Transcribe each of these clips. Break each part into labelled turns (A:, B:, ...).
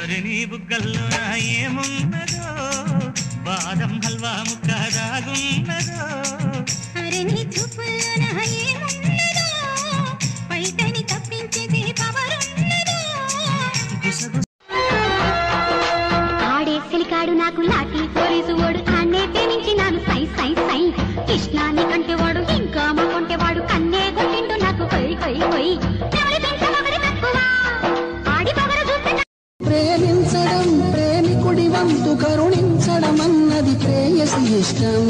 A: మరి నీ బుగ్గల్లో నా ఏమున్నదో బాదం హల్వా ముక్క దాగున్నదో
B: అరే నీ చూపుల్లో నా ఏమున్నదో బయటని తప్పించేది పవరున్నదో
A: గుసగుస
B: ఆడే సిలికాడు నాకు లాటి పోలీసు ఓడు కాన్నే ప్రేమించినాను సై సై సై కృష్ణాని కంటే వాడు ఇంకా కొంటే వాడు కన్నే కొట్టిండు నాకు కొయ్ కొయ్ కొయ్ ఎవరి పెంచ మగరి తక్కువ ఆడి పొగరు చూస్తే
C: ప్రేమించడం ప్రేమికుడి వంతు కరుణించడం అన్నది ప్రేయసి ఇష్టం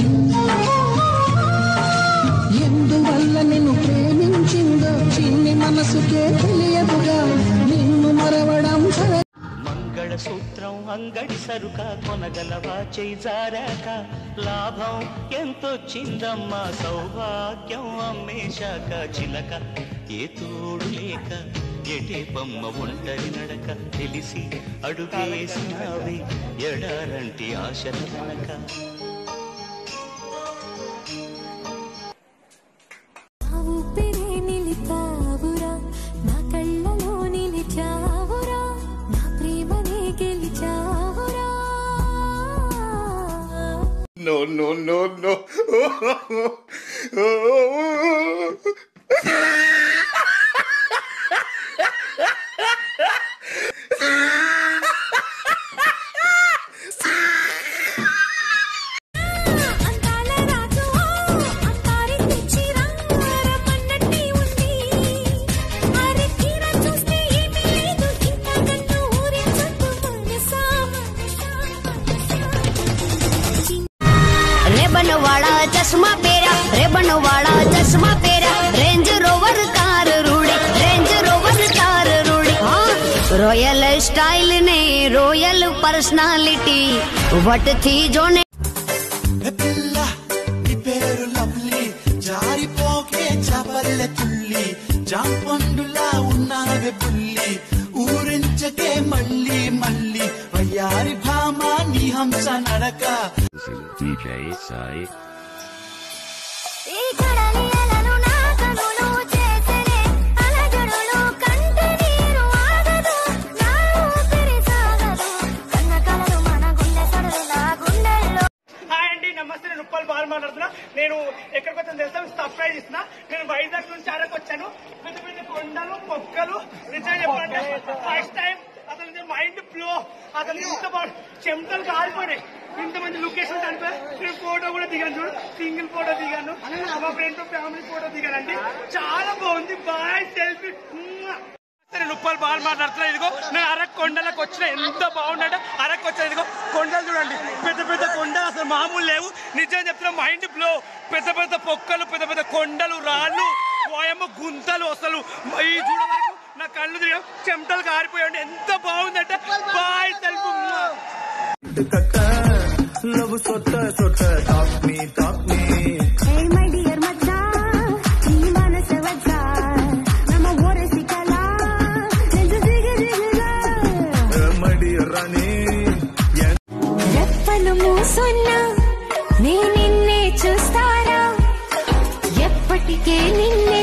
C: ఎందువల్ల నిన్ను ప్రేమించిందో చిన్ని మనసుకే తెలియదుగా నిన్ను మరవడం సరే
A: మంగళసూత్రం అంగడి సరుక కొనగలవా చేయి జారాక లాభం ఎంతొచ్చిందమ్మా సౌభాగ్యం అమ్మేశాక చిలక ఏ తోడు లేక ఎటే బొమ్మ ఒంటరి నడక తెలిసి అడుగేసినావే ఎడారంటి ఆశల వెనక
D: నా ఊపిరే నిలిపావురా నా కళ్ళలో నిలిచావురా నా ప్రేమనే గెలిచావురా
E: No, no, no, no.
D: అంతాల రాజు అంతారి తెచ్చి రంగరమన్నట్టి ఉంది అరే తీరా చూస్తే ఏమీ లేదు ఇంకా కన్ను ఊరించొద్దు మనసా
F: रेबन वाला चश्मा पेरा रेबन वाला चश्मा पेरा रेंज रोवर कार रूड़े रेंज रोवर कार रूड़े हाँ रॉयल स्टाइल ने रॉयल पर्सनालिटी वट थी जो ने
G: పిల్ల నీ పేరు లవ్లీ జారిపోకే చపల్లె తుల్లి జాంపండులా ఉన్నావే పుల్లి ఊరించకే మళ్ళీ మళ్ళీ వయ్యారి భామ నీ హంస నడక
H: DJ Sai.
D: ఈ కడలి అలలు నా కనులు చేసెనే అలజడులు కంట నీరు ఆగదు నా ఊపిరి సాగదు కన్న కలలు మన గుండె సడలు నా గుండెల్లో
I: హాయ్ అండి నమస్తే నేను ఉప్పల్ బాల్ మాట్లాడుతున్నా నేను ఎక్కడికి వచ్చాను తెలుసా సర్ప్రైజ్ ఇస్తున్నా నేను వైజాగ్ నుంచి అరకు వచ్చాను పెద్ద పెద్ద కొండలు మొక్కలు నిజంగా చెప్పాలంటే ఫస్ట్ టైం అతని మైండ్ ఫ్లో అతని ఇంత బాగా చెమటలు కాలిపోయినాయి ఇంతమంది లొకేషన్ కనిపోయి నేను ఫోటో కూడా దిగాను చూడు సింగిల్ ఫోటో దిగాను మా ఫ్రెండ్ ఫ్యామిలీ ఫోటో దిగానండి చాలా బాగుంది బాయ్ సెల్ఫీ నేను ఉప్పల్ బాల్ మాట్లాడుతున్నా ఇదిగో నేను అరకు కొండలకు వచ్చిన ఎంత బాగుందంటే అరకు వచ్చాను ఇదిగో కొండలు చూడండి పెద్ద పెద్ద కొండలు అసలు మామూలు లేవు నిజం చెప్తున్నా మైండ్ బ్లో పెద్ద పెద్ద పొక్కలు పెద్ద పెద్ద కొండలు రాళ్ళు వాయమ్మ గుంతలు అసలు ఈ చూడవరకు నా కళ్ళు తిరిగి చెమటలు కారిపోయాడు ఎంత బాగుందంటే బాయ్ సెల్ఫ్
G: లవ్ సొట్ట సొట్ట talk me talk me
D: hey my dear మచ్చా నీ మనసు వచ్చా నమ్మ ఓరసి కలా నెంజు దిగ దిగలా
G: మడి రాణి
D: రెప్పలు మూసున్నా నే నిన్నే చూస్తారా ఎప్పటికే నిన్నే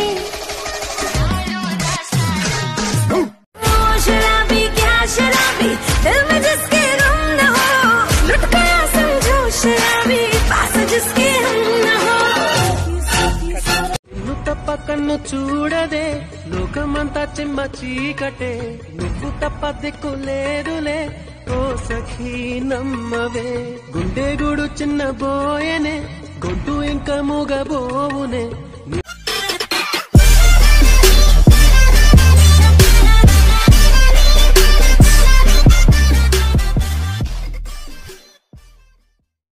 D: ओ शराबी क्या शराबी दिल में जिसके गम न हो लुट गया समझो शराबी पास जिसके हम न हो
C: నువ్వు తప్ప కన్ను చూడదే లోకమంతా చిమ్మ చీకటే నువ్వు తప్ప దిక్కు లేదులే ఓ సఖీ నమ్మవే గుండె గూడు చిన్న బోయనే గొడ్డు ఇంకా మూగబోవునే